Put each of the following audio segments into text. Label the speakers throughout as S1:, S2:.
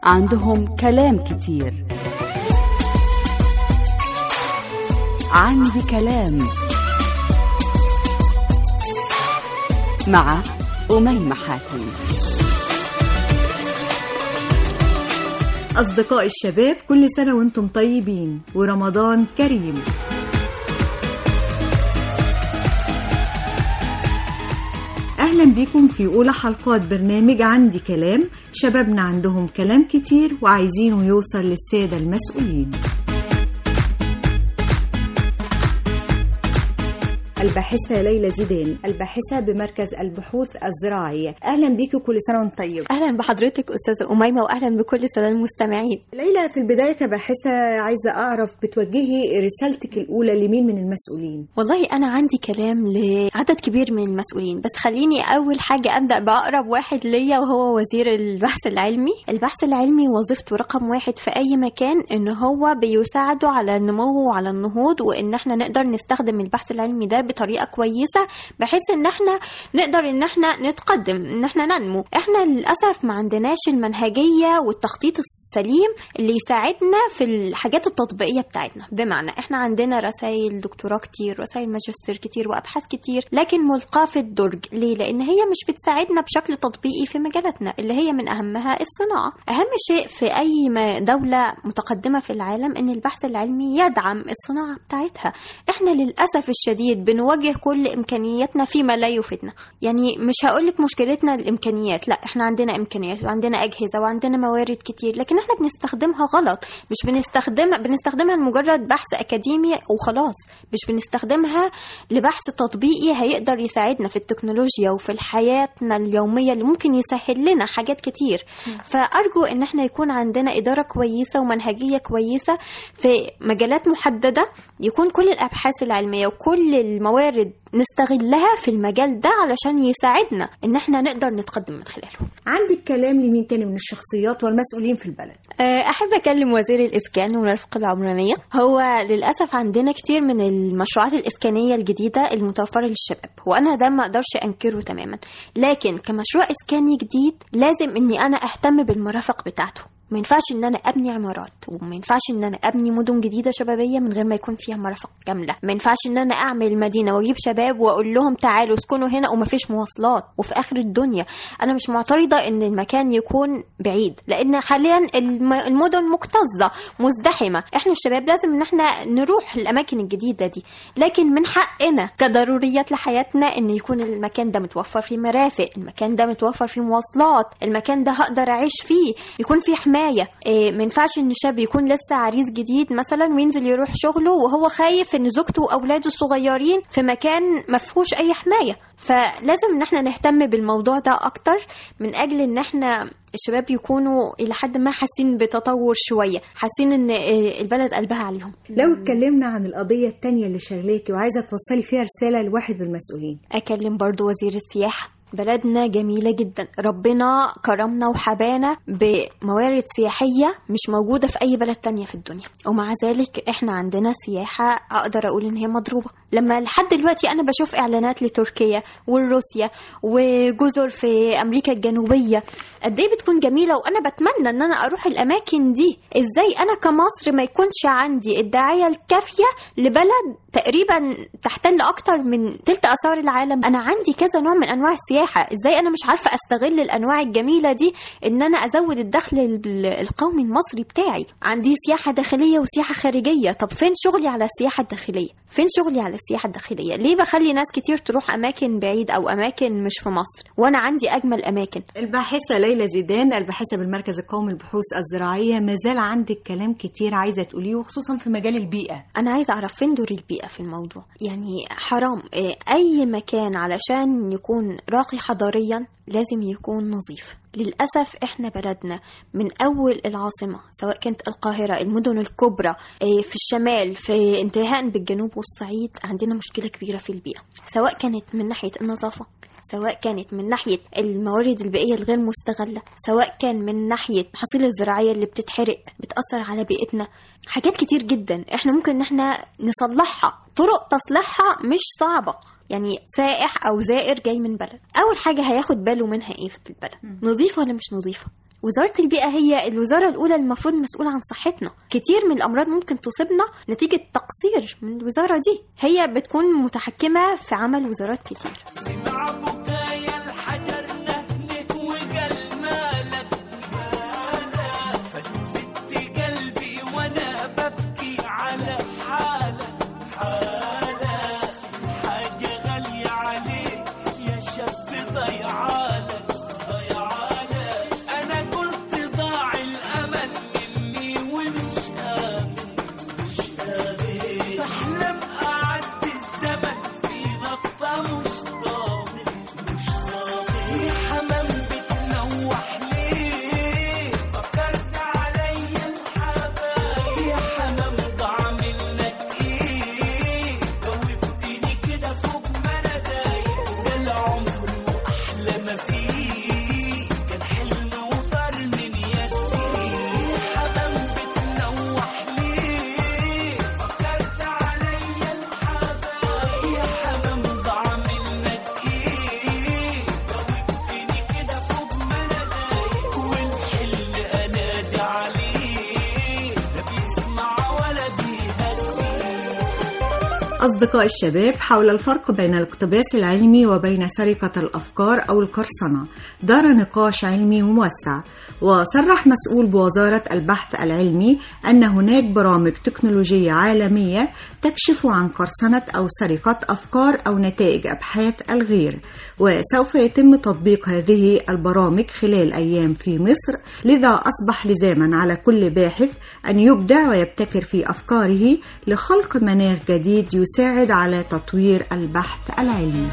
S1: عندهم كلام كتير عندي كلام مع أميمة حاتم
S2: أصدقاء الشباب كل سنة وانتم طيبين ورمضان كريم أهلا بكم في أولى حلقات برنامج عندي كلام شبابنا عندهم كلام كتير وعايزينه يوصل للسادة المسؤولين الباحثة ليلى زيدان الباحثة بمركز البحوث الزراعية أهلا بيكي كل سنة وانت طيب
S3: اهلا بحضرتك استاذه اميمه واهلا بكل الساده المستمعين
S2: ليلى في البداية كباحثة عايزة أعرف بتوجهي رسالتك الأولى لمين من المسؤولين
S3: والله انا عندي كلام لعدد كبير من المسؤولين بس خليني اول حاجه ابدا باقرب واحد ليا وهو وزير البحث العلمي البحث العلمي وظيفته رقم واحد في اي مكان ان هو بيساعده على النمو وعلى النهوض وان احنا نقدر نستخدم البحث العلمي ده بطريقه كويسه بحيث ان احنا نقدر ان احنا نتقدم ان احنا ننمو احنا للاسف ما عندناش المنهجيه والتخطيط السليم اللي يساعدنا في الحاجات التطبيقيه بتاعتنا بمعنى احنا عندنا رسائل دكتوراه كتير رسائل ماجستير كتير وابحاث كتير لكن ملقاه في الدرج ليه لان هي مش بتساعدنا بشكل تطبيقي في مجالاتنا اللي هي من اهمها الصناعه اهم شيء في اي ما- دوله متقدمه في العالم ان البحث العلمي يدعم الصناعه بتاعتها احنا للاسف الشديد بنواجه كل امكانياتنا فيما لا يفيدنا يعني مش هقول لك مشكلتنا الامكانيات لا احنا عندنا امكانيات وعندنا اجهزه وعندنا موارد كتير لكن احنا بنستخدمها غلط مش بنستخدمها بنستخدمها لمجرد بحث اكاديمي وخلاص مش بنستخدمها لبحث تطبيقي هيقدر يساعدنا في التكنولوجيا وفي حياتنا اليوميه اللي ممكن يسهل لنا حاجات كتير فارجو ان احنا يكون عندنا اداره كويسه ومنهجيه كويسه في مجالات محدده يكون كل الابحاث العلميه وكل الموارد نستغلها في المجال ده علشان يساعدنا ان احنا نقدر نتقدم من خلاله
S2: عندك كلام لمين تاني من الشخصيات والمسؤولين في البلد
S3: آه، احب اكلم وزير الاسكان والرفق العمرانيه هو للاسف عندنا كتير من المشروعات الاسكانيه الجديده المتوفره للشباب وانا ده ما اقدرش انكره تماما لكن كمشروع اسكاني جديد لازم اني انا اهتم بالمرافق بتاعته ما ينفعش ان انا ابني عمارات وما ينفعش ان انا ابني مدن جديده شبابيه من غير ما يكون فيها مرافق كامله ما ينفعش ان انا اعمل مدينه واجيب شباب واقول لهم تعالوا اسكنوا هنا وما فيش مواصلات وفي اخر الدنيا انا مش معترضه ان المكان يكون بعيد لان حاليا الم- المدن مكتظه مزدحمه احنا الشباب لازم ان احنا نروح الاماكن الجديده دي لكن من حقنا كضروريات لحياتنا ان يكون المكان ده متوفر فيه مرافق المكان ده متوفر فيه مواصلات المكان ده هقدر اعيش فيه يكون فيه حمايه إيه ما ينفعش ان شاب يكون لسه عريس جديد مثلا وينزل يروح شغله وهو خايف ان زوجته واولاده الصغيرين في مكان ما فيهوش اي حمايه فلازم ان احنا نهتم بالموضوع ده اكتر من اجل ان احنا الشباب يكونوا الى حد ما حاسين بتطور شويه حاسين ان إيه، البلد قلبها عليهم
S2: لو اتكلمنا عن القضية التانية اللي شغلاكي وعايزة توصلي فيها رسالة لواحد من المسؤولين
S3: اكلم برضو وزير السياحه بلدنا جميلة جدا ربنا كرمنا وحبانا بموارد سياحية مش موجودة في أي بلد تانية في الدنيا ومع ذلك احنا عندنا سياحة أقدر أقول إن هي مضروبة لما لحد دلوقتي أنا بشوف إعلانات لتركيا وروسيا وجزر في أمريكا الجنوبية قد إيه بتكون جميلة وأنا بتمنى إن أنا أروح الأماكن دي إزاي أنا كمصر ما يكونش عندي الدعاية الكافية لبلد تقريبا تحتل اكتر من تلت اثار العالم انا عندي كذا نوع من انواع السياحه ازاي انا مش عارفه استغل الانواع الجميله دي ان انا ازود الدخل ال- القومي المصري بتاعي عندي سياحه داخليه وسياحه خارجيه طب فين شغلي على السياحه الداخليه فين شغلي على السياحه الداخليه ليه بخلي ناس كتير تروح اماكن بعيد او اماكن مش في مصر وانا عندي اجمل اماكن
S2: الباحثة ليلى زيدان الباحثة بالمركز القومي للبحوث الزراعية ما زال عندك كلام كتير عايزة تقوليه وخصوصا في مجال البيئة
S3: انا عايزه اعرف فين دور البيئه في الموضوع يعني حرام إيه، اي مكان علشان يكون راقي حضاريا لازم يكون نظيف للأسف إحنا بلدنا من أول العاصمة سواء كانت القاهرة المدن الكبرى إيه، في الشمال في انتهاء بالجنوب والصعيد عندنا مشكلة كبيرة في البيئة سواء كانت من ناحية النظافة سواء كانت من ناحية الموارد البيئية الغير مستغلة سواء كان من ناحية المحاصيل الزراعية اللي بتتحرق بتأثر على بيئتنا حاجات كتير جدا احنا ممكن ان احنا نصلحها طرق تصليحها مش صعبة يعني سائح او زائر جاي من بلد اول حاجة هياخد باله منها ايه في البلد نظيفة ولا مش نظيفة وزاره البيئه هي الوزاره الاولى المفروض مسؤوله عن صحتنا كتير من الامراض ممكن تصيبنا نتيجه تقصير من الوزاره دي هي بتكون متحكمه في عمل وزارات كتير
S4: سمع بكايا الحجر نهنك وقال مالك مالك فتفت قلبي وانا ببكي على حالك حالك حاجة غالية عليك يا شاب ضيعالك ضيعالك انا قلت ضاع الامل مني ومش امن مش امن بحلم اعدي الزمن في نقطة مش ضامن مش ضامن يا حمام بتنوح ليه فكرت عليا الحبايب يا حمام ضاع منك ايه جاوبتني كده فوق ما انا دايق ده العمر واحلى ما فيه كان حلم وطار من يدي يا حمام بتنوح ليه فكرت عليا الحبايب يا حمام ضاع منك ايه جاوبتني كده فوق ما انا دايق والحلم انادي عليه لا بيسمع ولا بيهدي
S2: أصدقاء الشباب حول الفرق بين الاقتباس العلمي وبين سرقة الأفكار أو القرصنة دار نقاش علمي موسع وصرح مسؤول بوزارة البحث العلمي أن هناك برامج تكنولوجية عالمية تكشف عن قرصنة أو سرقة أفكار أو نتائج أبحاث الغير وسوف يتم تطبيق هذه البرامج خلال أيام في مصر لذا أصبح لزاما على كل باحث أن يبدع ويبتكر في أفكاره لخلق مناخ جديد يساعد على تطوير البحث العلمي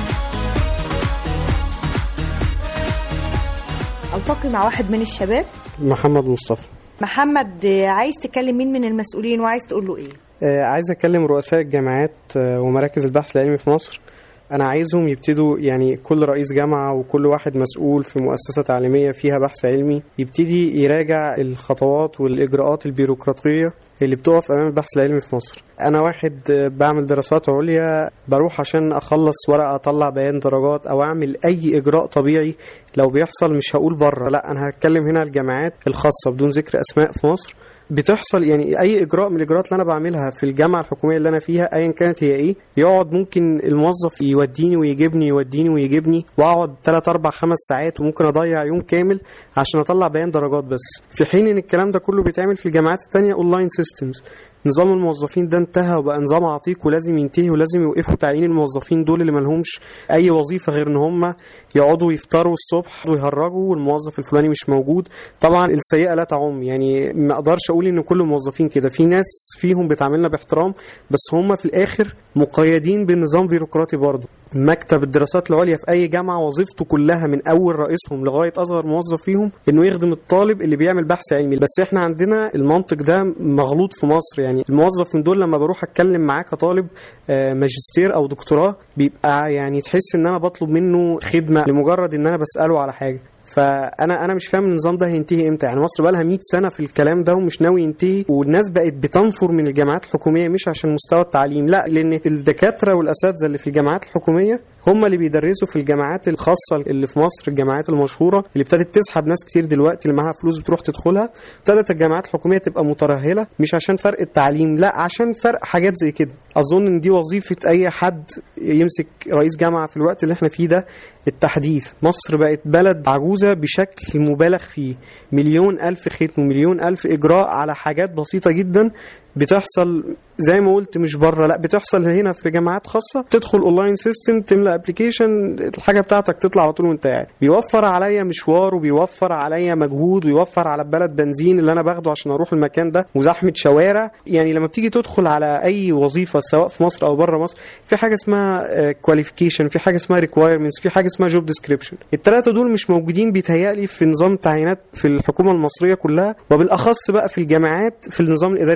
S5: التقي مع واحد من الشباب
S6: محمد مصطفى
S5: محمد آه، عايز تكلم مين من المسؤولين وعايز تقول له ايه
S6: آه، عايز اكلم رؤساء الجامعات آه، ومراكز البحث العلمي في مصر انا عايزهم يبتدوا يعني كل رئيس جامعه وكل واحد مسؤول في مؤسسه تعليميه فيها بحث علمي يبتدي يراجع الخطوات والاجراءات البيروقراطيه اللي بتقف امام البحث العلمي في مصر انا واحد آه، بعمل دراسات عليا بروح عشان اخلص ورقه اطلع بيان درجات او اعمل اي اجراء طبيعي لو بيحصل مش هقول بره لا انا هتكلم هنا على الجامعات الخاصه بدون ذكر اسماء في مصر بتحصل يعني اي اجراء من الاجراءات اللي انا بعملها في الجامعه الحكوميه اللي انا فيها ايا كانت هي ايه يقعد ممكن الموظف يوديني ويجيبني يوديني ويجيبني واقعد 3 4 5 ساعات وممكن اضيع يوم كامل عشان اطلع بيان درجات بس في حين ان الكلام ده كله بيتعمل في الجامعات التانية اونلاين سيستمز نظام الموظفين ده انتهى وبقى نظام عتيق ولازم ينتهي ولازم يوقفوا تعيين الموظفين دول اللي ملهمش اي وظيفه غير ان هم يقعدوا يفطروا الصبح ويهرجوا والموظف الفلاني مش موجود طبعا السيئه لا تعم يعني ما اقدرش اقول ان كل الموظفين كده في ناس فيهم بتعاملنا باحترام بس هم في الاخر مقيدين بنظام بيروقراطي برضه مكتب الدراسات العليا في اي جامعه وظيفته كلها من اول رئيسهم لغايه اصغر موظف فيهم انه يخدم الطالب اللي بيعمل بحث علمي بس احنا عندنا المنطق ده مغلوط في مصر يعني الموظف من دول لما بروح اتكلم معاه كطالب آه، ماجستير او دكتوراه بيبقى يعني تحس ان انا بطلب منه خدمه لمجرد ان انا بساله على حاجه فانا انا مش فاهم النظام ده هينتهي امتى يعني مصر بقى لها 100 سنه في الكلام ده ومش ناوي ينتهي والناس بقت بتنفر من الجامعات الحكوميه مش عشان مستوى التعليم لا لان الدكاتره والاساتذه اللي في الجامعات الحكوميه هم اللي بيدرسوا في الجامعات الخاصه اللي في مصر الجامعات المشهوره اللي ابتدت تسحب ناس كتير دلوقتي اللي معاها فلوس بتروح تدخلها ابتدت الجامعات الحكوميه تبقى مترهله مش عشان فرق التعليم لا عشان فرق حاجات زي كده اظن ان دي وظيفه اي حد يمسك رئيس جامعه في الوقت اللي احنا فيه ده التحديث مصر بقت بلد عجوزه بشكل مبالغ فيه مليون الف ختم ومليون الف اجراء على حاجات بسيطه جدا بتحصل زي ما قلت مش بره لا بتحصل هنا في جامعات خاصه تدخل اونلاين سيستم تملى ابلكيشن الحاجه بتاعتك تطلع على طول وانت قاعد بيوفر عليا مشوار وبيوفر عليا مجهود ويوفر على البلد بنزين اللي انا باخده عشان اروح المكان ده وزحمه شوارع يعني لما بتيجي تدخل على اي وظيفه سواء في مصر او بره مصر في حاجه اسمها كواليفيكيشن في حاجه اسمها ريكوايرمنتس في حاجه اسمها جوب ديسكريبشن الثلاثه دول مش موجودين بيتهيألي في نظام التعيينات في الحكومه المصريه كلها وبالاخص بقى في الجامعات في النظام الاداري بتاعها مش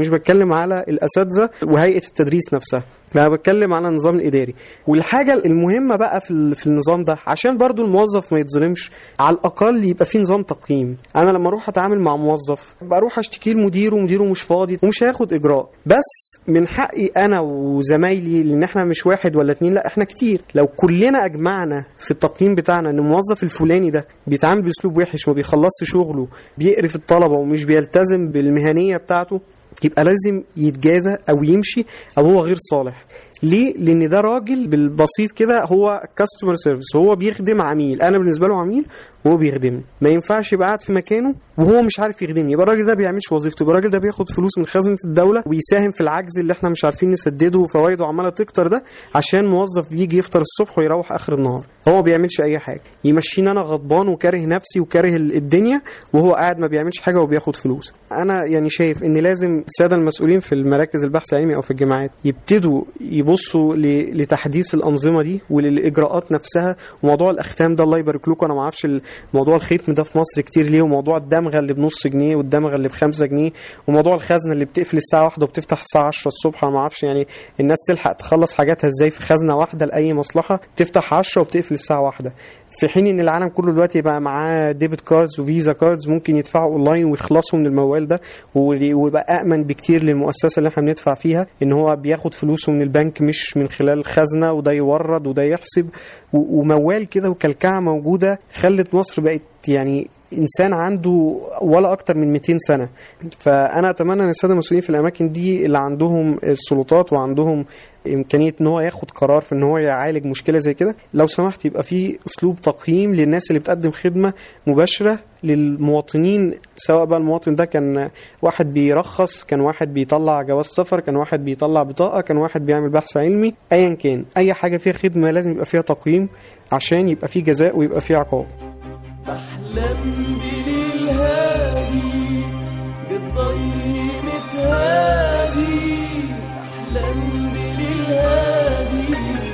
S6: مش بتكلم على الاساتذه وهيئه التدريس نفسها لا أنا بتكلم على النظام الاداري والحاجه المهمه بقى في ال- في النظام ده عشان برضو الموظف ما يتظلمش على الاقل يبقى في نظام تقييم انا لما اروح اتعامل مع موظف بروح اشتكي لمديره ومديره مش فاضي ومش هياخد اجراء بس من حقي انا وزمايلي لان احنا مش واحد ولا اتنين لا احنا كتير لو كلنا اجمعنا في التقييم بتاعنا ان الموظف الفلاني ده بيتعامل باسلوب وحش وما بيخلصش شغله بيقرف الطلبه ومش بيلتزم بالمهنيه بتاعته يبقى لازم يتجازى او يمشي او هو غير صالح ليه لان ده راجل بالبسيط كده هو كاستمر سيرفيس هو بيخدم عميل انا بالنسبه له عميل وهو بيخدمني ما ينفعش يبقى قاعد في مكانه وهو مش عارف يخدمني يبقى الراجل ده بيعملش وظيفته يبقى الراجل ده بياخد فلوس من خزنه الدوله وبيساهم في العجز اللي احنا مش عارفين نسدده وفوائده عماله تكتر ده عشان موظف بيجي يفطر الصبح ويروح اخر النهار هو ما بيعملش اي حاجه يمشيني انا غضبان وكاره نفسي وكاره ال- الدنيا وهو قاعد ما بيعملش حاجه وبياخد فلوس انا يعني شايف ان لازم الساده المسؤولين في المراكز البحث العلمي او في الجامعات يبتدوا يبصوا ل- لتحديث الانظمه دي وللاجراءات نفسها وموضوع الاختام ده الله يبارك لكم انا ما اعرفش ال- موضوع الختم ده في مصر كتير ليه وموضوع الدمغه اللي بنص جنيه والدمغه اللي بخمسة جنيه وموضوع الخزنه اللي بتقفل الساعه واحدة وبتفتح الساعه 10 الصبح انا ما اعرفش يعني الناس تلحق تخلص حاجاتها ازاي في خزنه واحده لاي مصلحه تفتح 10 وبتقفل الساعه واحدة في حين ان العالم كله دلوقتي بقى معاه ديبت كاردز وفيزا كاردز ممكن يدفعوا اونلاين ويخلصوا من الموال ده ول- ويبقى امن بكتير للمؤسسه اللي احنا بندفع فيها ان هو بياخد فلوسه من البنك مش من خلال خزنه وده يورد وده يحسب و- وموال كده وكلكعه موجوده خلت مصر بقت يعني انسان عنده ولا اكتر من 200 سنه فانا اتمنى ان الساده المسؤولين في الاماكن دي اللي عندهم السلطات وعندهم امكانيه ان هو ياخد قرار في ان هو يعالج مشكله زي كده لو سمحت يبقى في اسلوب تقييم للناس اللي بتقدم خدمه مباشره للمواطنين سواء بقى المواطن ده كان واحد بيرخص كان واحد بيطلع جواز سفر كان واحد بيطلع بطاقه كان واحد بيعمل بحث علمي ايا كان اي حاجه فيها خدمه لازم يبقى فيها تقييم عشان يبقى في جزاء ويبقى في عقاب
S4: بحلم بليل هادي بالضي متهادي بحلم بليل هادي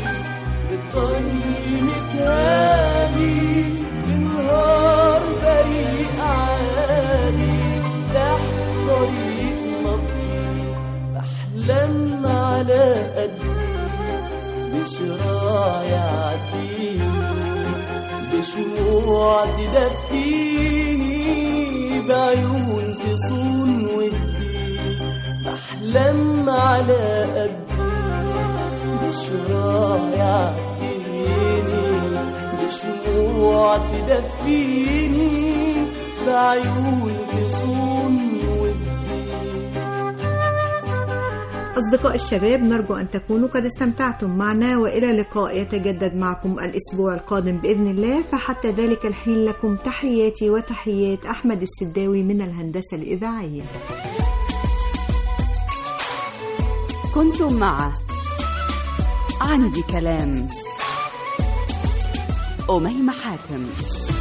S4: بالضي متهادي بالنهار بريء عادي تحت طريق نبضي بحلم على قدي بشراع يعديني بشموع تدفيني بعيون تصون ودي بحلم على قدي بشراع يعديني بشموع تدفيني بعيون تصون ودي
S2: أصدقاء الشباب نرجو أن تكونوا قد استمتعتم معنا وإلى لقاء يتجدد معكم الأسبوع القادم بإذن الله فحتى ذلك الحين لكم تحياتي وتحيات أحمد السداوي من الهندسة الإذاعية
S1: كنتم مع عندي كلام أميمة حاتم